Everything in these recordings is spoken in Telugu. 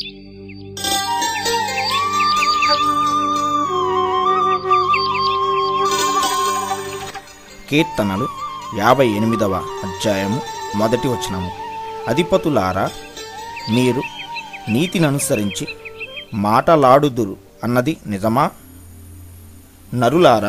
కీర్తనలు యాభై ఎనిమిదవ అధ్యాయము మొదటి వచనము అధిపతులారా మీరు నీతిని అనుసరించి మాటలాడుదురు అన్నది నిజమా నరులారా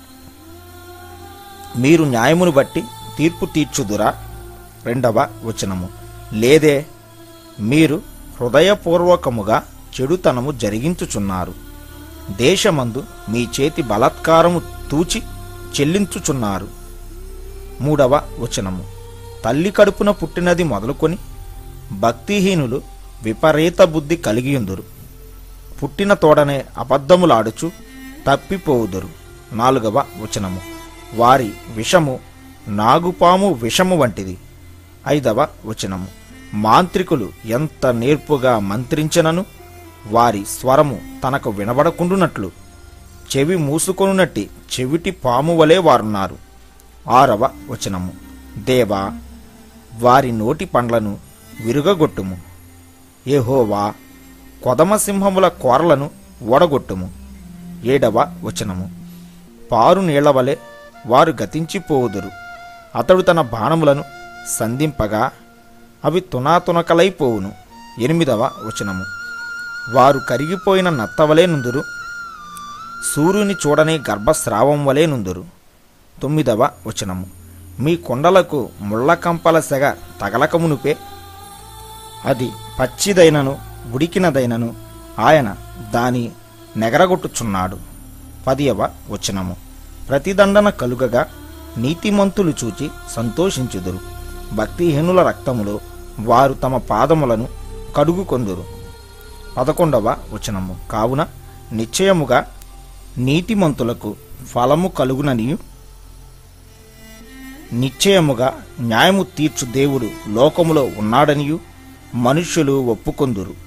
మీరు న్యాయమును బట్టి తీర్పు తీర్చుదురా రెండవ వచనము లేదే మీరు హృదయపూర్వకముగా చెడుతనము జరిగించుచున్నారు దేశమందు మీ చేతి బలాత్కారము తూచి చెల్లించుచున్నారు మూడవ వచనము తల్లి కడుపున పుట్టినది మొదలుకొని భక్తిహీనులు విపరీత బుద్ధి కలిగియుందురు పుట్టిన తోడనే అబద్ధములాడుచు తప్పిపోవుదురు నాలుగవ వచనము వారి విషము నాగుపాము విషము వంటిది ఐదవ వచనము మాంత్రికులు ఎంత నేర్పుగా మంత్రించినను వారి స్వరము తనకు వినబడకుండునట్లు చెవి మూసుకొనున్నట్టి చెవిటి పాము వలె వారున్నారు ఆరవ వచనము దేవా వారి నోటి పండ్లను విరుగగొట్టుము ఏహోవా కొదమసింహముల కోరలను ఓడగొట్టుము ఏడవ వచనము పారు నీళ్లవలె వారు గతించిపోవుదురు అతడు తన బాణములను సంధింపగా అవి తునాతునకలైపోవును ఎనిమిదవ వచనము వారు కరిగిపోయిన నత్తవలే నుందురు సూర్యుని చూడని గర్భస్రావం వలె నుందురు తొమ్మిదవ వచనము మీ కొండలకు ముళ్ళకంపల సెగ తగలకమునుపే అది పచ్చిదైనను ఉడికినదైనను ఆయన దాని నెగరగొట్టుచున్నాడు పదియవ వచనము ప్రతిదండన కలుగగా నీతిమంతులు చూచి సంతోషించుదురు భక్తిహీనుల రక్తములో వారు తమ పాదములను కడుగుకొందురు పదకొండవ వచనము కావున నిశ్చయముగా నీతిమంతులకు ఫలము కలుగుననియు నిశ్చయముగా న్యాయము తీర్చు దేవుడు లోకములో ఉన్నాడనియు మనుష్యులు ఒప్పుకొందురు